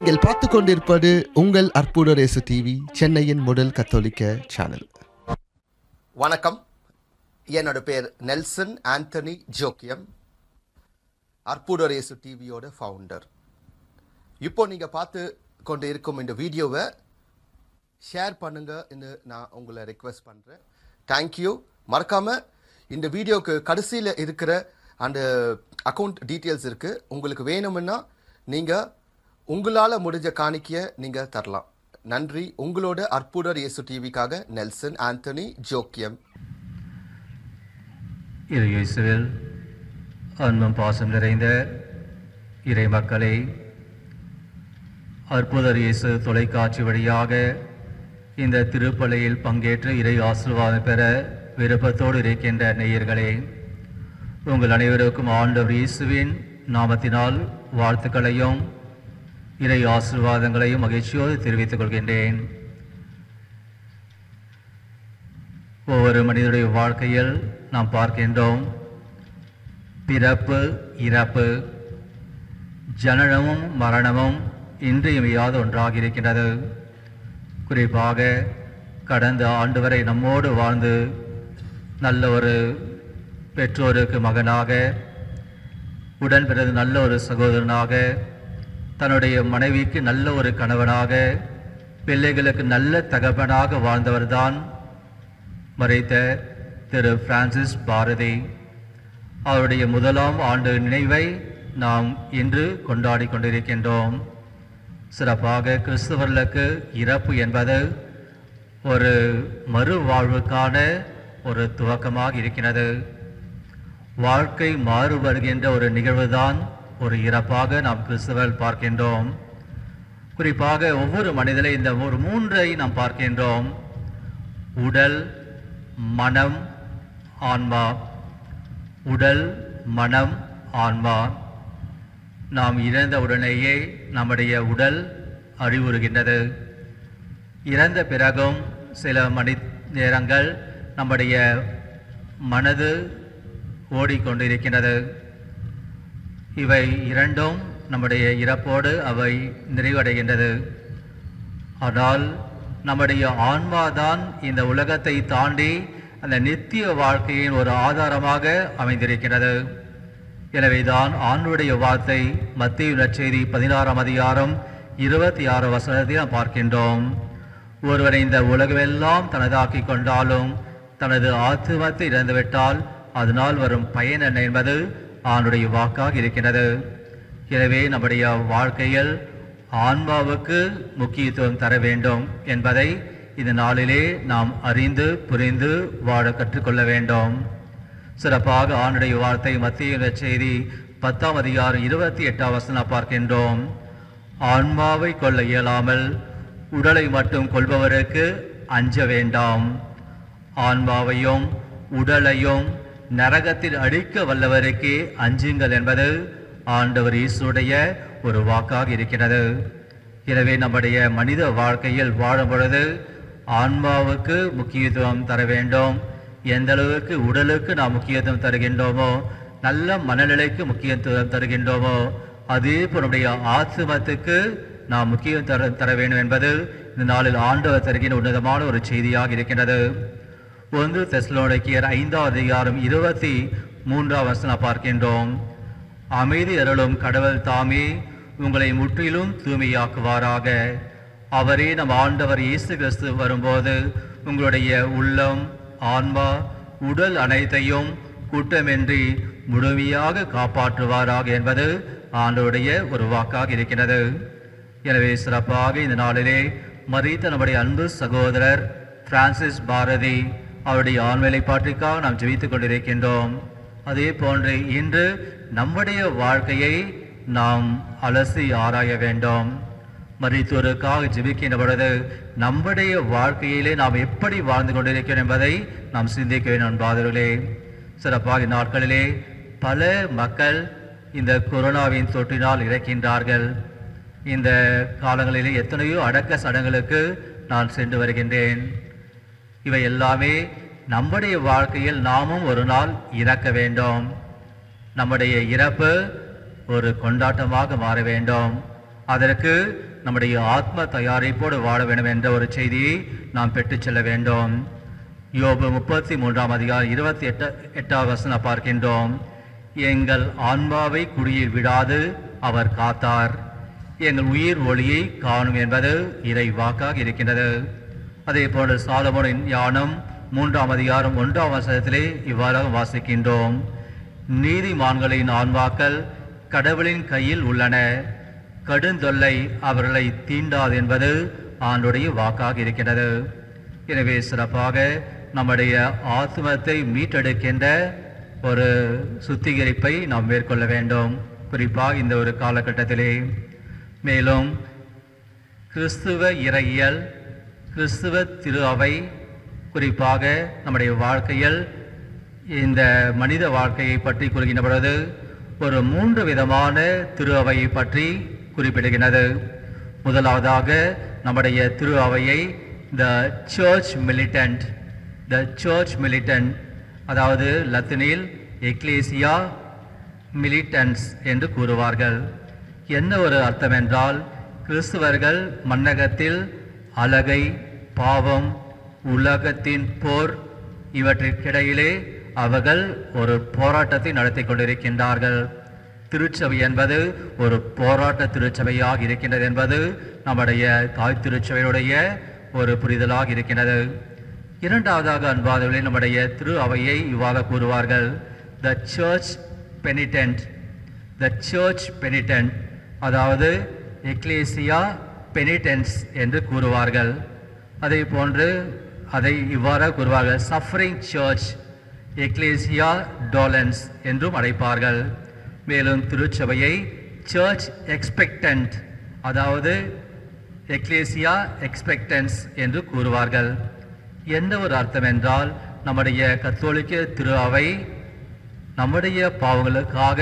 நீங்கள் பார்த்து கொண்டிருப்பது உங்கள் அற்புத ரேசு டிவி சென்னையின் முதல் கத்தோலிக்க சேனல் வணக்கம் என்னோட பேர் நெல்சன் ஆண்டனி ஜோக்கியம் அற்புதரேசு டிவியோட ஃபவுண்டர் இப்போ நீங்கள் பார்த்து கொண்டு இருக்கும் இந்த வீடியோவை ஷேர் பண்ணுங்கன்னு நான் உங்களை ரெக்வெஸ்ட் பண்ணுறேன் தேங்க்யூ மறக்காமல் இந்த வீடியோக்கு கடைசியில் இருக்கிற அந்த அக்கௌண்ட் டீட்டெயில்ஸ் இருக்குது உங்களுக்கு வேணும்னா நீங்கள் உங்களால் முடிஞ்ச காணிக்கையை நீங்கள் தரலாம் நன்றி உங்களோட அற்புதர் இயேசு டிவிக்காக நெல்சன் ஆண்டனி ஜோக்கியம் இரு இயேசுவில் அன்பும் பாசம் நிறைந்த இறை மக்களை அற்புதர் இயேசு தொலைக்காட்சி வழியாக இந்த திருப்பலியில் பங்கேற்று இறை ஆசீர்வாதம் பெற விருப்பத்தோடு இருக்கின்ற நேயர்களே உங்கள் அனைவருக்கும் ஆண்டவர் இயேசுவின் நாமத்தினால் வாழ்த்துக்களையும் இறை ஆசீர்வாதங்களையும் மகிழ்ச்சியோடு தெரிவித்துக் கொள்கின்றேன் ஒவ்வொரு மனிதனுடைய வாழ்க்கையில் நாம் பார்க்கின்றோம் பிறப்பு இறப்பு ஜனனமும் மரணமும் இன்றியமையாத ஒன்றாக இருக்கின்றது குறிப்பாக கடந்த ஆண்டு வரை நம்மோடு வாழ்ந்து நல்ல ஒரு பெற்றோருக்கு மகனாக உடன் பிறகு நல்ல ஒரு சகோதரனாக தன்னுடைய மனைவிக்கு நல்ல ஒரு கணவனாக பிள்ளைகளுக்கு நல்ல தகப்பனாக வாழ்ந்தவர்தான் மறைத்த திரு பிரான்சிஸ் பாரதி அவருடைய முதலாம் ஆண்டு நினைவை நாம் இன்று கொண்டாடி கொண்டிருக்கின்றோம் சிறப்பாக கிறிஸ்தவர்களுக்கு இறப்பு என்பது ஒரு மறுவாழ்வுக்கான ஒரு துவக்கமாக இருக்கிறது வாழ்க்கை மாறு வருகின்ற ஒரு நிகழ்வுதான் ஒரு இறப்பாக நாம் கிறிஸ்தவர்கள் பார்க்கின்றோம் குறிப்பாக ஒவ்வொரு மனிதரை இந்த ஒரு மூன்றை நாம் பார்க்கின்றோம் உடல் மனம் ஆன்மா உடல் மனம் ஆன்மா நாம் இறந்த உடனேயே நம்முடைய உடல் அழிவுறுகின்றது இறந்த பிறகும் சில மணி நேரங்கள் நம்முடைய மனது ஓடிக்கொண்டிருக்கின்றது இவை இரண்டும் நம்முடைய இறப்போடு அவை நிறைவடைகின்றது ஆனால் நம்முடைய ஆன்மாதான் இந்த உலகத்தை தாண்டி அந்த நித்திய வாழ்க்கையின் ஒரு ஆதாரமாக அமைந்திருக்கிறது எனவேதான் ஆண்டுடைய வார்த்தை மத்திய நற்செய்தி பதினாறாம் அதிகாரம் இருபத்தி ஆறு வசனத்தை நாம் பார்க்கின்றோம் ஒருவரை இந்த உலகமெல்லாம் தனதாக்கி கொண்டாலும் தனது ஆத்துமத்தை இழந்துவிட்டால் அதனால் வரும் பயன் என்ன என்பது ஆண்டுடைய வாக்காக இருக்கின்றது எனவே நம்முடைய வாழ்க்கையில் ஆன்மாவுக்கு முக்கியத்துவம் தர வேண்டும் என்பதை இந்த நாளிலே நாம் அறிந்து புரிந்து வாழ கற்றுக்கொள்ள வேண்டும் சிறப்பாக ஆண்டுடைய வார்த்தை மத்திய செய்தி பத்தாம் அதிகாரம் இருபத்தி எட்டாம் வசனம் பார்க்கின்றோம் ஆன்மாவை கொள்ள இயலாமல் உடலை மட்டும் கொள்பவருக்கு அஞ்ச வேண்டாம் ஆன்மாவையும் உடலையும் நரகத்தில் அழிக்க வல்லவருக்கே அஞ்சுங்கள் என்பது ஆண்டவர் இயேசுடைய ஒரு வாக்காக இருக்கிறது எனவே நம்முடைய மனித வாழ்க்கையில் வாழும் பொழுது ஆன்மாவுக்கு முக்கியத்துவம் தர வேண்டும் எந்த அளவுக்கு உடலுக்கு நாம் முக்கியத்துவம் தருகின்றோமோ நல்ல மனநிலைக்கு முக்கியத்துவம் தருகின்றோமோ அதே போல் நம்முடைய ஆத்மத்துக்கு நாம் முக்கியம் தர தர வேண்டும் என்பது இந்த நாளில் ஆண்டவர் தருகின்ற உன்னதமான ஒரு செய்தியாக இருக்கின்றது ஒன்று தெஸ்லோனிக்கியர் ஐந்தாவது அதிகாரம் இருபத்தி மூன்றாம் வசனம் பார்க்கின்றோம் அமைதி அருளும் கடவுள் தாமே உங்களை முற்றிலும் தூய்மையாக்குவாராக அவரே நம் ஆண்டவர் இயேசு கிறிஸ்து வரும்போது உங்களுடைய உள்ளம் ஆன்மா உடல் அனைத்தையும் கூட்டமின்றி முழுமையாக காப்பாற்றுவாராக என்பது ஆண்டவருடைய ஒரு வாக்காக இருக்கிறது எனவே சிறப்பாக இந்த நாளிலே மறித்த நம்முடைய அன்பு சகோதரர் பிரான்சிஸ் பாரதி அவருடைய ஆண்மைப்பாட்டிற்காக நாம் ஜெபித்துக் கொண்டிருக்கின்றோம் அதே போன்று இன்று நம்முடைய வாழ்க்கையை நாம் அலசி ஆராய வேண்டும் மருத்துவருக்காக ஜெபிக்கின்ற பொழுது நம்முடைய வாழ்க்கையிலே நாம் எப்படி வாழ்ந்து கொண்டிருக்கிறோம் என்பதை நாம் சிந்திக்க வேண்டும் அன்பாதவர்களே சிறப்பாக நாட்களிலே பல மக்கள் இந்த கொரோனாவின் தொற்றினால் இறக்கின்றார்கள் இந்த காலங்களிலே எத்தனையோ அடக்க சடங்குகளுக்கு நான் சென்று வருகின்றேன் இவை எல்லாமே நம்முடைய வாழ்க்கையில் நாமும் ஒரு நாள் இறக்க வேண்டும் நம்முடைய இறப்பு ஒரு கொண்டாட்டமாக மாற வேண்டும் அதற்கு நம்முடைய ஆத்ம தயாரிப்போடு வாழ வேண்டும் என்ற ஒரு செய்தியை நாம் பெற்றுச் செல்ல வேண்டும் யோபு முப்பத்தி மூன்றாம் அதிகாரம் இருபத்தி எட்டு எட்டாவது வசனம் பார்க்கின்றோம் எங்கள் ஆன்மாவை குடியில் விடாது அவர் காத்தார் எங்கள் உயிர் ஒளியை காணும் என்பது இறை வாக்காக இருக்கின்றது அதே போன்று சாலமோனின் ஞானம் மூன்றாம் அதிகாரம் ஒன்றாம் வசனத்திலே இவ்வாறாக வாசிக்கின்றோம் நீதிமான்களின் ஆன்மாக்கள் கடவுளின் கையில் உள்ளன கடுந்தொல்லை அவர்களை தீண்டாது என்பது ஆண்டுடைய வாக்காக இருக்கின்றது எனவே சிறப்பாக நம்முடைய ஆத்மத்தை மீட்டெடுக்கின்ற ஒரு சுத்திகரிப்பை நாம் மேற்கொள்ள வேண்டும் குறிப்பாக இந்த ஒரு காலகட்டத்திலே மேலும் கிறிஸ்துவ இறையியல் கிறிஸ்துவ திரு அவை குறிப்பாக நம்முடைய வாழ்க்கையில் இந்த மனித வாழ்க்கையை பற்றி கூறுகின்ற பொழுது ஒரு மூன்று விதமான திரு அவையை பற்றி குறிப்பிடுகிறது முதலாவதாக நம்முடைய திரு அவையை the church militant the church militant அதாவது லத்தினில் எக்லேசியா மிலிட்டன்ஸ் என்று கூறுவார்கள் என்ன ஒரு அர்த்தம் என்றால் கிறிஸ்துவர்கள் மன்னகத்தில் அழகை பாவம் உலகத்தின் போர் இவற்றிற்கிடையிலே அவர்கள் ஒரு போராட்டத்தை நடத்தி கொண்டிருக்கின்றார்கள் திருச்சபை என்பது ஒரு போராட்ட திருச்சபையாக இருக்கின்றது என்பது நம்முடைய தாய் திருச்சபையுடைய ஒரு புரிதலாக இருக்கின்றது இரண்டாவதாக அன்பாதவர்களே நம்முடைய திரு அவையை இவ்வாறு கூறுவார்கள் த சர்ச் பெனிடென்ட் த சர்ச் பெனிடென்ட் அதாவது எக்லேசியா பெனிடென்ஸ் என்று கூறுவார்கள் அதே போன்று அதை இவ்வாறு கூறுவார்கள் சஃபரிங் சர்ச் எக்லேசியா டோலன்ஸ் என்றும் அழைப்பார்கள் மேலும் திருச்சபையை சர்ச் எக்ஸ்பெக்டன்ட் அதாவது எக்லேசியா எக்ஸ்பெக்டன்ஸ் என்று கூறுவார்கள் என்ன ஒரு அர்த்தம் என்றால் நம்முடைய கத்தோலிக்க திரு அவை நம்முடைய பாவங்களுக்காக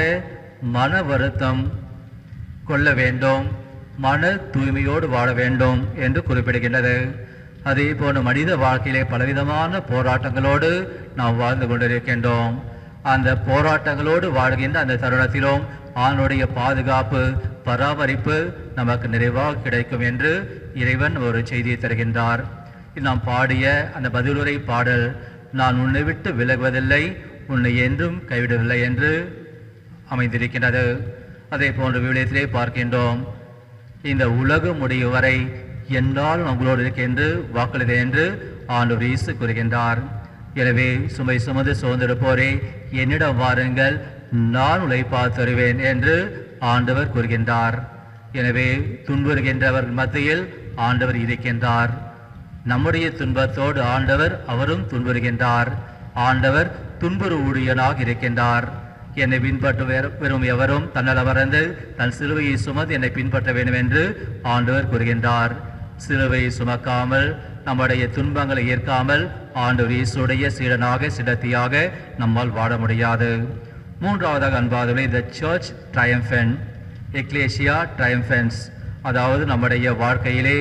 மன வருத்தம் கொள்ள வேண்டும் மன தூய்மையோடு வாழ வேண்டும் என்று குறிப்பிடுகின்றது அதே போன்று மனித வாழ்க்கையிலே பலவிதமான போராட்டங்களோடு நாம் வாழ்ந்து கொண்டிருக்கின்றோம் அந்த போராட்டங்களோடு வாழ்கின்ற அந்த தருணத்திலும் ஆணுடைய பாதுகாப்பு பராமரிப்பு நமக்கு நிறைவாக கிடைக்கும் என்று இறைவன் ஒரு செய்தியை தருகின்றார் நாம் பாடிய அந்த பதிலுரை பாடல் நான் உன்னை விட்டு விலகுவதில்லை உன்னை என்றும் கைவிடவில்லை என்று அமைந்திருக்கின்றது அதே போன்ற விவிலியத்திலே பார்க்கின்றோம் இந்த உலகம் முடியும் வரை என்னால் உங்களோடு இருக்க என்று வாக்களித என்று ஆண்டவர் இயேசு கூறுகின்றார் எனவே சுமை சுமந்து சுதந்திரப்போரே என்னிடம் வாருங்கள் நான் உழைப்பா தருவேன் என்று ஆண்டவர் கூறுகின்றார் எனவே துன்புறுகின்றவர் மத்தியில் ஆண்டவர் இருக்கின்றார் நம்முடைய துன்பத்தோடு ஆண்டவர் அவரும் துன்புறுகின்றார் ஆண்டவர் துன்புறு ஊழியனாக இருக்கின்றார் என்னை பின்பற்ற வேற- வெறும் எவரும் தன்னல மறந்து தன் சிலுவையை சுமந்து என்னை பின்பற்ற வேண்டும் என்று ஆண்டவர் கூறுகின்றார் சிலுவையை சுமக்காமல் நம்முடைய துன்பங்களை ஏற்காமல் ஆண்டவர் இயேசுடைய சீடனாக சிடத்தியாக நம்மால் வாழ முடியாது மூன்றாவதாக அன்பாதவர்களே த சர்ச் ட்ரையம்பன் எக்லேசியா ட்ரையம்பன்ஸ் அதாவது நம்முடைய வாழ்க்கையிலே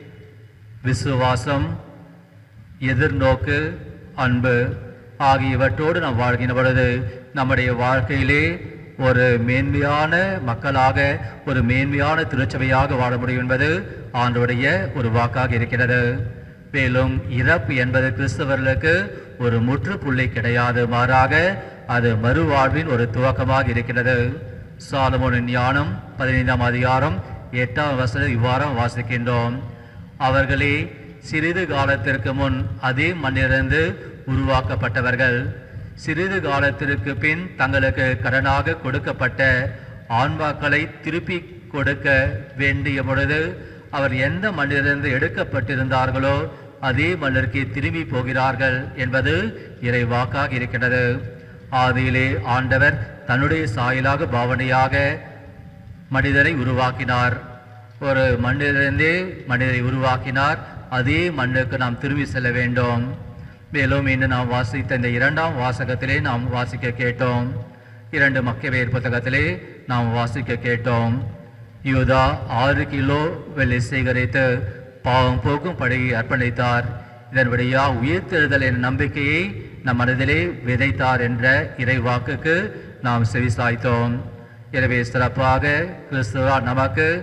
விசுவாசம் எதிர்நோக்கு அன்பு ஆகியவற்றோடு நாம் வாழ்கின்ற பொழுது நம்முடைய வாழ்க்கையிலே ஒரு மேன்மையான மக்களாக ஒரு மேன்மையான திருச்சபையாக வாழ முடியும் என்பது ஆண்டவருடைய ஒரு வாக்காக இருக்கிறது மேலும் இறப்பு என்பது கிறிஸ்தவர்களுக்கு ஒரு முற்றுப்புள்ளி கிடையாது மாறாக அது மறுவாழ்வின் ஒரு துவக்கமாக இருக்கிறது சாலமோனின் ஞானம் பதினைந்தாம் அதிகாரம் எட்டாம் வசனம் இவ்வாறு வாசிக்கின்றோம் அவர்களே சிறிது காலத்திற்கு முன் அதே மண்ணிலிருந்து உருவாக்கப்பட்டவர்கள் சிறிது காலத்திற்கு பின் தங்களுக்கு கடனாக கொடுக்கப்பட்ட ஆன்மாக்களை திருப்பி கொடுக்க வேண்டிய பொழுது அவர் எந்த மண்ணிலிருந்து எடுக்கப்பட்டிருந்தார்களோ அதே மண்ணிற்கு திரும்பி போகிறார்கள் என்பது இறை வாக்காக இருக்கின்றது ஆதியிலே ஆண்டவர் தன்னுடைய சாயலாக பாவனையாக மனிதரை உருவாக்கினார் ஒரு மண்ணிலிருந்தே மனிதரை உருவாக்கினார் அதே மண்ணுக்கு நாம் திரும்பி செல்ல வேண்டும் மேலும் இன்று நாம் வாசித்த இந்த இரண்டாம் வாசகத்திலே நாம் வாசிக்க கேட்டோம் இரண்டு மக்கவேர் புத்தகத்திலே நாம் வாசிக்க கேட்டோம் யூதா ஆறு கிலோ வெள்ளி சேகரித்து பாவம் போக்கும் படையை அர்ப்பணித்தார் இதன்படியா உயிர்த்தெழுதல் என்ற நம்பிக்கையை நம் மனதிலே விதைத்தார் என்ற இறை வாக்குக்கு நாம் செவிசாய்த்தோம் எனவே சிறப்பாக கிறிஸ்துவா நமக்கு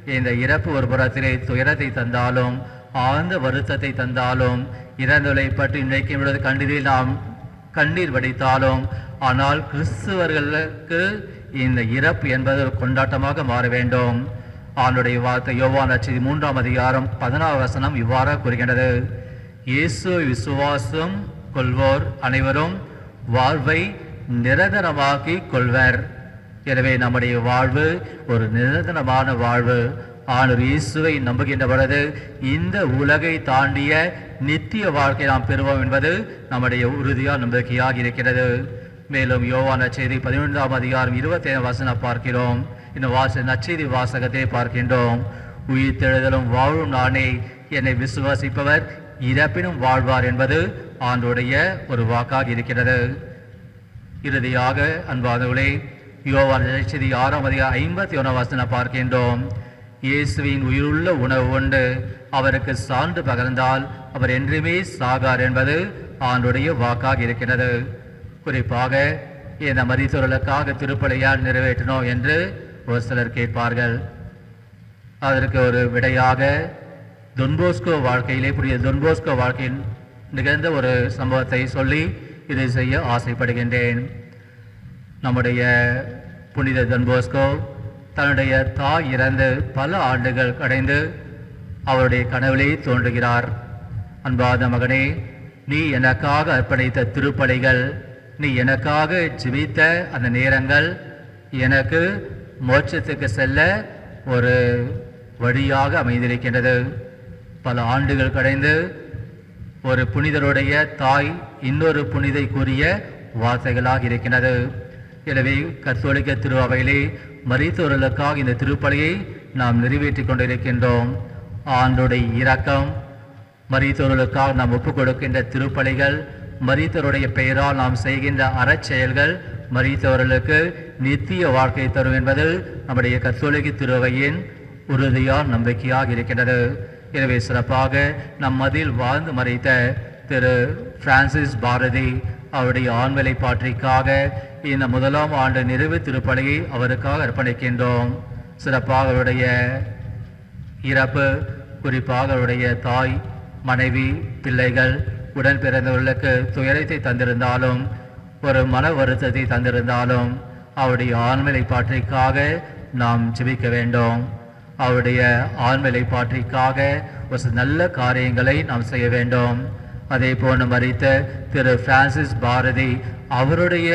இந்த இறப்பு ஒரு புறத்திலே துயரத்தை தந்தாலும் ஆழ்ந்த வருத்தத்தை தந்தாலும் இறந்தவளை பற்றி நினைக்கும் பொழுது கண்ணீரில் நாம் கண்ணீர் வடித்தாலும் ஆனால் கிறிஸ்துவர்களுக்கு இந்த இறப்பு என்பது ஒரு கொண்டாட்டமாக மாற வேண்டும் ஆண்டுடைய வார்த்தை யோவான் நட்சதி மூன்றாம் அதிகாரம் பதினாறு வசனம் இவ்வாறாக கூறுகின்றது இயேசு விசுவாசம் கொள்வோர் அனைவரும் வாழ்வை நிரந்தரமாக்கி கொள்வர் எனவே நம்முடைய வாழ்வு ஒரு நிரந்தரமான வாழ்வு ஆண்டவர் இயேசுவை நம்புகின்ற பொழுது இந்த உலகை தாண்டிய நித்திய வாழ்க்கை நாம் பெறுவோம் என்பது நம்முடைய உறுதியான நம்பிக்கையாக இருக்கிறது மேலும் யோவான் நற்செய்தி பதினொன்றாம் அதிகாரம் இருபத்தி ஏழு வசனம் பார்க்கிறோம் இந்த வாச நற்செய்தி வாசகத்தை பார்க்கின்றோம் உயிர் தெழுதலும் வாழும் நானே என்னை விசுவாசிப்பவர் இறப்பினும் வாழ்வார் என்பது ஆண்டுடைய ஒரு வாக்காக இருக்கிறது இறுதியாக அன்பானவர்களே யோவான் செய்தி ஆறாம் அதிகாரம் ஐம்பத்தி ஒன்றாம் வசனம் பார்க்கின்றோம் இயேசுவின் உயிருள்ள உணவு உண்டு அவருக்கு சான்று பகர்ந்தால் அவர் என்றுமே சாகார் என்பது ஆண்டுடைய வாக்காக இருக்கிறது குறிப்பாக இந்த மரித்தொருளுக்காக திருப்பலியால் நிறைவேற்றணும் என்று ஒரு சிலர் கேட்பார்கள் அதற்கு ஒரு விடையாக தொன்போஸ்கோ வாழ்க்கையிலே புரிய தொன்போஸ்கோ வாழ்க்கையில் நிகழ்ந்த ஒரு சம்பவத்தை சொல்லி இதை செய்ய ஆசைப்படுகின்றேன் நம்முடைய புனித தொன்போஸ்கோ தன்னுடைய தாய் இறந்து பல ஆண்டுகள் கடைந்து அவருடைய கனவிலே தோன்றுகிறார் அன்பாத மகனே நீ எனக்காக அர்ப்பணித்த திருப்பலிகள் நீ எனக்காக ஜெபித்த அந்த நேரங்கள் எனக்கு மோட்சத்துக்கு செல்ல ஒரு வழியாக அமைந்திருக்கின்றது பல ஆண்டுகள் கடைந்து ஒரு புனிதருடைய தாய் இன்னொரு புனிதை கூறிய வார்த்தைகளாக இருக்கின்றது எனவே கத்தோலிக்க திருவாவையிலே மரித்தவர்களுக்காக இந்த திருப்பலியை நாம் நிறைவேற்றிக் கொண்டிருக்கின்றோம் ஆண்டுடைய இரக்கம் மரித்தவர்களுக்காக நாம் ஒப்புக் கொடுக்கின்ற திருப்பலிகள் மரித்தவருடைய பெயரால் நாம் செய்கின்ற அறச்செயல்கள் மரித்தவர்களுக்கு நித்திய வாழ்க்கை தரும் என்பது நம்முடைய கத்தோலிக்க திருவையின் உறுதியான நம்பிக்கையாக இருக்கின்றது எனவே சிறப்பாக நம் மதில் வாழ்ந்து மறைத்த திரு பிரான்சிஸ் பாரதி அவருடைய ஆண்மலை பாற்றிக்காக இந்த முதலாம் ஆண்டு நிறைவு திருப்பலியை அவருக்காக அர்ப்பணிக்கின்றோம் சிறப்பாக அவருடைய இறப்பு குறிப்பாக அவருடைய தாய் மனைவி பிள்ளைகள் உடன் பிறந்தவர்களுக்கு துயரத்தை தந்திருந்தாலும் ஒரு மன வருத்தத்தை தந்திருந்தாலும் அவருடைய ஆண்மலை பாற்றிக்காக நாம் ஜெபிக்க வேண்டும் அவருடைய ஆண்மலை பாற்றிக்காக ஒரு சில நல்ல காரியங்களை நாம் செய்ய வேண்டும் அதே போன்று மறித்த திரு பிரான்சிஸ் பாரதி அவருடைய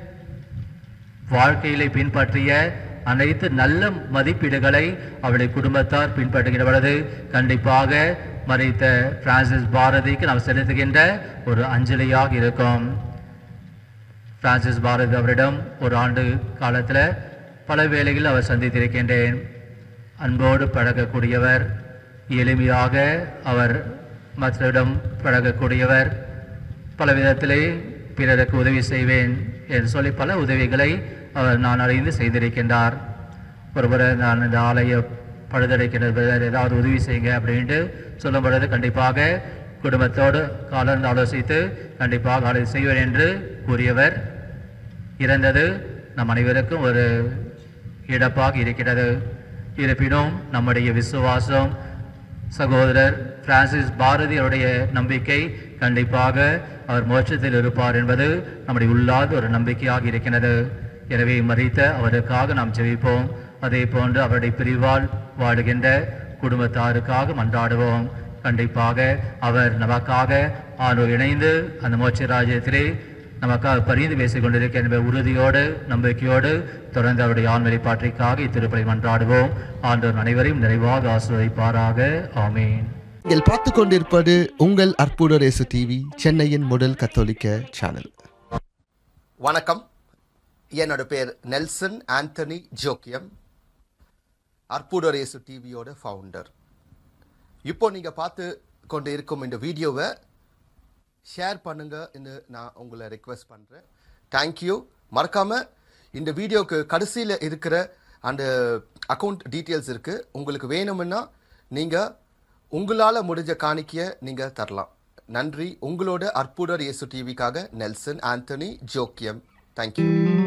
வாழ்க்கையிலே பின்பற்றிய அனைத்து நல்ல மதிப்பீடுகளை அவருடைய குடும்பத்தார் பின்பற்றுகிற பொழுது கண்டிப்பாக மறைத்த பிரான்சிஸ் பாரதிக்கு நாம் செலுத்துகின்ற ஒரு அஞ்சலியாக இருக்கும் பிரான்சிஸ் பாரதி அவரிடம் ஒரு ஆண்டு காலத்தில் பல வேளைகளில் அவர் சந்தித்திருக்கின்றேன் அன்போடு பழகக்கூடியவர் எளிமையாக அவர் மற்றவரிடம் பழகக்கூடியவர் பல விதத்திலே பிறருக்கு உதவி செய்வேன் என்று சொல்லி பல உதவிகளை அவர் நான் அறிந்து செய்திருக்கின்றார் ஒருமுறை நான் இந்த ஆலய பழுதடைக்கிறது ஏதாவது உதவி செய்யுங்க அப்படின்ட்டு சொல்லும் பொழுது கண்டிப்பாக குடும்பத்தோடு கலந்து ஆலோசித்து கண்டிப்பாக ஆலோசி செய்வேன் என்று கூறியவர் இறந்தது நம் அனைவருக்கும் ஒரு இழப்பாக இருக்கிறது இருப்பினும் நம்முடைய விசுவாசம் சகோதரர் பிரான்சிஸ் பாரதியருடைய நம்பிக்கை கண்டிப்பாக அவர் மோட்சத்தில் இருப்பார் என்பது நம்முடைய உள்ளாத ஒரு நம்பிக்கையாக இருக்கின்றது எனவே மறித்த அவருக்காக நாம் ஜெபிப்போம் அதே போன்று அவருடைய பிரிவால் வாடுகின்ற குடும்பத்தாருக்காக மன்றாடுவோம் கண்டிப்பாக அவர் நமக்காக ஆனோர் இணைந்து அந்த மோட்ச ராஜ்யத்திலே நமக்காக பரிந்து பேசிக் கொண்டிருக்க என்பதை உறுதியோடு நம்பிக்கையோடு தொடர்ந்து அவருடைய ஆண்மலை பாற்றிக்காக இத்திருப்பலை மன்றாடுவோம் ஆண்டவர் அனைவரையும் நிறைவாக ஆசிர்வதிப்பாராக ஆமீன் நீங்கள் பார்த்து கொண்டிருப்பது உங்கள் அற்புத ரேசு டிவி சென்னையின் முதல் கத்தோலிக்க சேனல் வணக்கம் என்னோட பேர் நெல்சன் ஆண்டனி ஜோக்கியம் அற்புதரேசு டிவியோட ஃபவுண்டர் இப்போ நீங்கள் பார்த்து கொண்டு இருக்கும் இந்த வீடியோவை ஷேர் பண்ணுங்கன்னு நான் உங்களை ரெக்வெஸ்ட் பண்ணுறேன் தேங்க்யூ மறக்காமல் இந்த வீடியோக்கு கடைசியில் இருக்கிற அந்த அக்கௌண்ட் டீட்டெயில்ஸ் இருக்குது உங்களுக்கு வேணும்னா நீங்கள் உங்களால் முடிஞ்ச காணிக்கையை நீங்கள் தரலாம் நன்றி உங்களோட அற்புதர் இயேசு டிவிக்காக நெல்சன் ஆண்டனி ஜோக்கியம் தேங்க்யூ